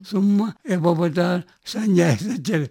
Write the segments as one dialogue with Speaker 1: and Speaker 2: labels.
Speaker 1: சும்மா எப்போ பார்த்தாலும் சஞ்சய் சச்சல்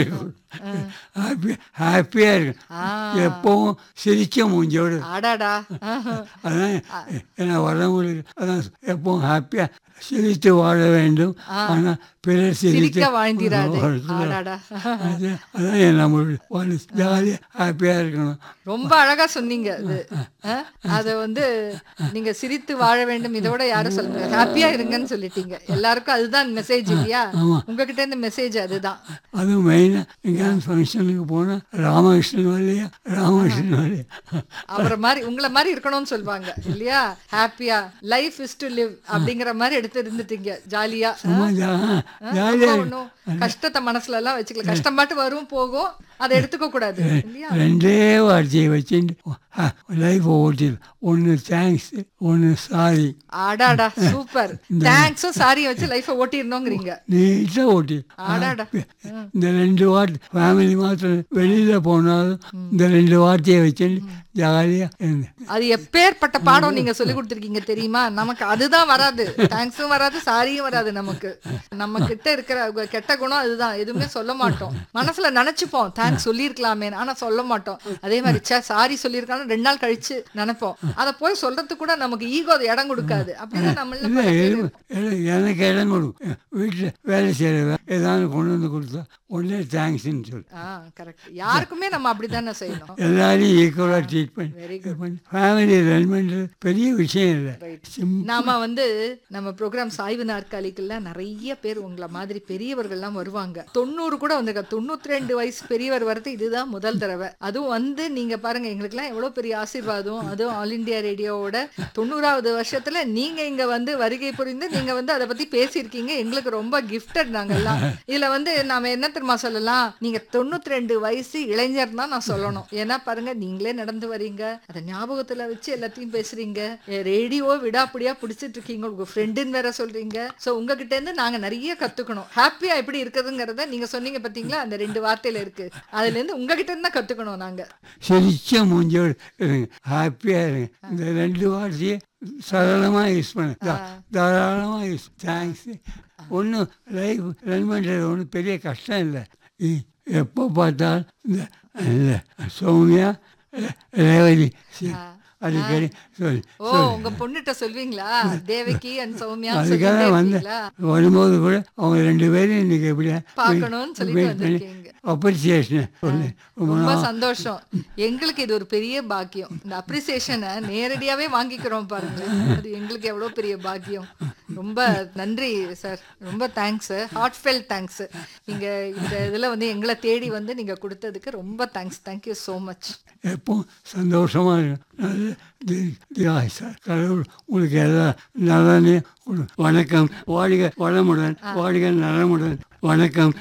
Speaker 1: ஹாப்பி ஹாப்பியாக இருக்கும்
Speaker 2: ஆ.
Speaker 1: எப்பவும் சிரிச்ச மூஞ்சோடு
Speaker 2: ஆடாடா ஆஹா.
Speaker 1: அதான் என்ன வரவங்களுக்கு அதான் எப்பவும் ஹாப்பியாக சிரித்து வாழ வேண்டும் ஆனால் பிறர் சிரித்து
Speaker 2: சிரிக்க வாழ்ந்திராது
Speaker 1: வாழ்ந்திராது.
Speaker 2: ஆடாடா
Speaker 1: அது அதான் என் நம்மளுடைய ஜாலியாக ஹாப்பியாக இருக்கணும்
Speaker 2: ரொம்ப அழகா சொன்னீங்க அது ஆ? அத வந்து நீங்க சிரித்து வாழ வேண்டும் இதோட யாரும் சொல்லுங்க ஹாப்பியா இருங்கன்னு சொல்லிட்டீங்க எல்லாருக்கும் அதுதான் மெசேஜ் இல்லையா
Speaker 1: ஆமா.
Speaker 2: உங்ககிட்ட இருந்து மெசேஜ் அதுதான்
Speaker 1: அதுவும் மெயினாக எங்கேயாவது ஃபங்க்ஷனுக்கு போனால் ராமகிருஷ்ணன் வரலையா ராமகிருஷ்ணன் வரலையா
Speaker 2: அவரை மாதிரி உங்களை மாதிரி இருக்கணும்னு சொல்லுவாங்க இல்லையா ஹாப்பியா லைஃப் இஸ் டு லிவ் அப்படிங்கிற மாதிரி எடுத்து இருந்துட்டீங்க ஜாலியா
Speaker 1: சும்மா ஜா ஜாலியாக
Speaker 2: ஒன்றும் கஷ்டத்தை மனசுல எல்லாம் வச்சுக்கல கஷ்டம் பாட்டு வரும் போகும் அதை எடுத்துக்க கூடாது இல்லையா
Speaker 1: ரெண்டே வார்த்தையை வச்சுட்டு லைஃப் ஓட்டிடு ஒன்று தேங்க்ஸ் ஒன்று சாரி
Speaker 2: ஆடாடா சூப்பர் தேங்க்ஸும் சாரியும் வச்சு லைஃபை ஓட்டிடணுங்கிறீங்க
Speaker 1: நீட்டாக ஓட்டி
Speaker 2: ஆடாடா.
Speaker 1: இந்த ரெண்டு வார்த்தை ஃபேமிலி மாத்திரம் வெளியில் போனாலும் இந்த ரெண்டு வார்த்தையை வச்சுட்டு ஜாலியாக இருந்தேன்
Speaker 2: அது எப்பேற்பட்ட பாடம் நீங்க சொல்லி கொடுத்துருக்கீங்க தெரியுமா நமக்கு அதுதான் வராது தேங்க்ஸும் வராது சாரியும் வராது நமக்கு நம்ம கிட்ட இருக்கிற உங்க கெட்ட குணம் அதுதான் எதுவுமே சொல்ல மாட்டோம் மனசுல நினைச்சுப்போம் தேங்க்ஸ் சொல்லியிருக்கலாமே ஆனா சொல்ல மாட்டோம் அதே மாதிரி சே சாரி சொல்லியிருக்காலும் ரெண்டு நாள் கழிச்சு நினைப்போம் அதை போய் சொல்றதுக்கு கூட நமக்கு ஈகோ இடம் கொடுக்காது அப்படிதான் நம்மள
Speaker 1: இல்லை எது- எது- எனக்கு இடம் கொடுக்கும் வீட்டில் வேலை செய்கிற ஏதாவது கொண்டு வந்து கொடுத்தா உடனே தேங்க்ஸ்ன்னு சொல்லு
Speaker 2: ஆ கரெக்ட் யாருக்குமே நம்ம அப்படித்தானே செய்யணும்
Speaker 1: எல்லாரையும் ஈக்குவலாக ட்ரீட்
Speaker 2: Very
Speaker 1: பண்ணி ஃபேமிலி ரன் பண்ணுறது பெரிய விஷயம் இல்லை சிம்
Speaker 2: நாம வந்து நம்ம ப்ரோக்ராம் சாய்வு நாற்காலிக்குள்ள நிறைய பேர் உங்களை மாதிரி பெரியவர்கள்லாம் வருவாங்க தொண்ணூறு கூட வந்திருக்க தொண்ணூத்தி ரெண்டு வயசு பெரியவர் வரது இதுதான் முதல் தடவை அதுவும் வந்து நீங்க பாருங்க எங்களுக்குலாம் எவ்வளவு பெரிய ஆசீர்வாதம் அதுவும் ஆல் இந்தியா ரேடியோவோட தொண்ணூறாவது வருஷத்துல நீங்க இங்க வந்து வருகை புரிந்து நீங்க வந்து அதை பத்தி பேசியிருக்கீங்க எங்களுக்கு ரொம்ப கிஃப்டட் நாங்கெல்லாம் இதுல வந்து நாம என்ன தெரியுமா சொல்லலாம் நீங்க தொண்ணூத்தி ரெண்டு வயசு இளைஞர் தான் நான் சொல்லணும் ஏன்னா பாருங்க நீங்களே நடந்து வரீங்க அதை ஞாபகத்துல வச்சு எல்லாத்தையும் பேசுறீங்க ரேடியோ விடாப்பிடியா பிடிச்சிட்டு இருக்கீங்க உங்க ஃப்ரெண்டுன்னு வேற சொல்றீங்க சோ உங்ககிட்ட இருந்து நாங்க நிறைய கத்துக்கணும் ஹாப்பியா எப்படி இருக்குதுங்கிறத நீங்க சொன்னீங்க பாத்தீங்களா அந்த ரெண்டு வார்த்தையில இருக்கு அதுல இருந்து உங்ககிட்ட இருந்து தான் கத்துக்கணும் நாங்க
Speaker 1: சிரிச்ச மூஞ்சோடு இருங்க ஹாப்பியாக இருங்க இந்த ரெண்டு வார்த்தையை சரளமாக யூஸ் பண்ண தாராளமாக யூஸ் தேங்க்ஸ் ஒன்றும் லைஃப் ரன் பண்ணுறது ஒன்றும் பெரிய கஷ்டம் இல்லை இ- எப்போ பார்த்தாலும் இந்த இல்லை சௌமியா ரே- ரேவதி சி- அடிக்கடி சொல்லி
Speaker 2: ஓ உங்க பொண்ணுகிட்ட சொல்வீங்களா தேவகி அண்ட் சௌமியா
Speaker 1: அதுக்காக வந்தேன் வரும்போது கூட அவங்க ரெண்டு பேரும் இன்னைக்கு எப்படியா
Speaker 2: பார்க்கணும்னு சொல்லிட்டு வந்திருக்கீங்க.
Speaker 1: அப்ரிசியேஷன் சொல்லு ரொம்ப
Speaker 2: ரொம்ப
Speaker 1: நாள்
Speaker 2: சந்தோஷம் எங்களுக்கு இது ஒரு பெரிய பாக்கியம் இந்த அப்ரிசியேஷனை நேரடியாவே வாங்கிக்கிறோம் பாருங்க அது எங்களுக்கு எவ்வளவு பெரிய பாக்கியம் ரொம்ப நன்றி சார் ரொம்ப தேங்க்ஸ் ஹார்ட் ஃபெல் தேங்க்ஸ் நீங்க இந்த இதுல வந்து எங்களை தேடி வந்து நீங்க கொடுத்ததுக்கு ரொம்ப தேங்க்ஸ் தேங்க்யூ ஸோ மச்
Speaker 1: எப்போ சந்தோஷமாக இருக்கும் நல்ல தி- தியாய் சார் கடவுள் உங்களுக்கு எல்லாம் நலனே கொடு வணக்கம் வாழ்க வளமுடன் வாழ்க நலமுடன் வணக்கம்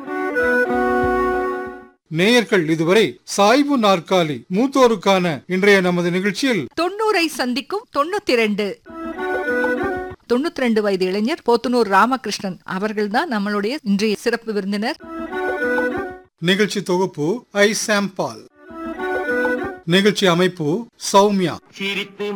Speaker 3: நேயர்கள் இதுவரை சாய்வு நாற்காலி மூத்தோருக்கான இன்றைய நமது நிகழ்ச்சியில்
Speaker 2: தொண்ணூரை சந்திக்கும் தொண்ணூத்தி ரெண்டு தொண்ணூத்தி ரெண்டு வயது இளைஞர் போத்தனூர் ராமகிருஷ்ணன் அவர்கள் தான் நம்மளுடைய இன்றைய சிறப்பு விருந்தினர்
Speaker 3: நிகழ்ச்சி தொகுப்பு ஐ சாம் பால் நிகழ்ச்சி அமைப்பு சௌமியா